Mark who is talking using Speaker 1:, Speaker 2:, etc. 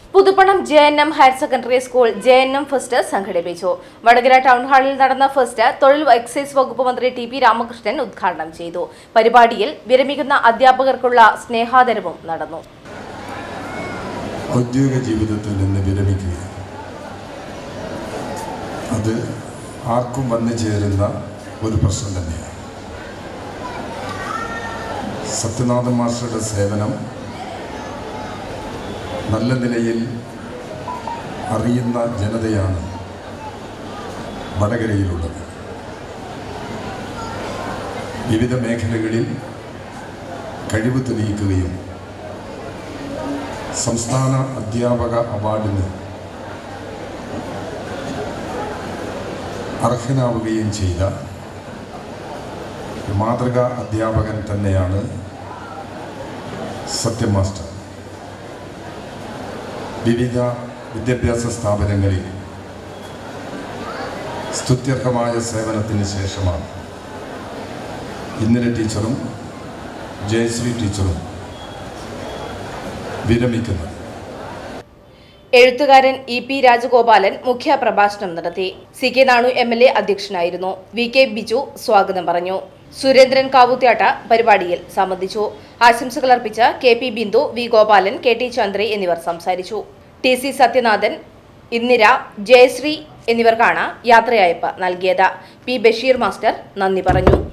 Speaker 1: Puthuppanam J N M higher secondary school J N M fest സംഘടിപ്പിച്ചു Vadakara town ഹാളിൽ നടന്ന fest തൊഴിൽ എക്സൈസ് വകുപ്പ് മന്ത്രി ടി പി രാമകൃഷ്ണൻ ഉദ്ഘാടനം ചെയ്തു പരിപാടിയിൽ വിരമിക്കുന്ന അധ്യാപകർക്കുള്ള സ്നേഹാദരവും നടന്നു
Speaker 2: ഔദ്യോഗിക ജീവിതത്തിൽ നിന്ന് വിരമിക്കുക അത് ആർക്കും വന്നു ചേരുന്ന ഒരു പ്രശ്നം തന്നെയാണ് സത്യനാഥൻ മാസ്റ്ററുടെ സേവനം നല്ല നിലയിൽ അറിയുന്ന ജനതയാണ് വടകരയിലുള്ളത് വിവിധ മേഖലകളിൽ കഴിവ് തെളിയിക്കുകയും സംസ്ഥാന അധ്യാപക അവാർഡിന് അർഹനാവുകയും ചെയ്ത ഒരു മാതൃകാ അധ്യാപകൻ തന്നെയാണ് സത്യം മാസ്റ്റർ വിവിധ വിദ്യാഭ്യാസ സ്ഥാപനങ്ങളിൽ സ്തുത്യർഹമായ സേവനത്തിന് ശേഷമാണ് ഇന്നലെ ടീച്ചറും ജയശ്രീ ടീച്ചറും വിരമിക്കുന്നത്
Speaker 1: എഴുത്തുകാരൻ ഇ പി രാജഗോപാലൻ മുഖ്യ പ്രഭാഷണം നടത്തി C K Nanu M L A അധ്യക്ഷനായിരുന്നു വി കെ ബിജു സ്വാഗതം പറഞ്ഞു സുരേന്ദ്രൻ കാവുത്യാട്ട പരിപാടിയിൽ സംബന്ധിച്ചു ആശംസകൾ അർപ്പിച്ച K P Bindu V Gopalan K T Chandri എന്നിവർ സംസാരിച്ചു ടി സി സത്യനാഥൻ ഇന്ദിര ജയശ്രീ എന്നിവർക്കാണ് യാത്രയയപ്പ് നൽകിയത് പി ബഷീർ മാസ്റ്റർ നന്ദി പറഞ്ഞു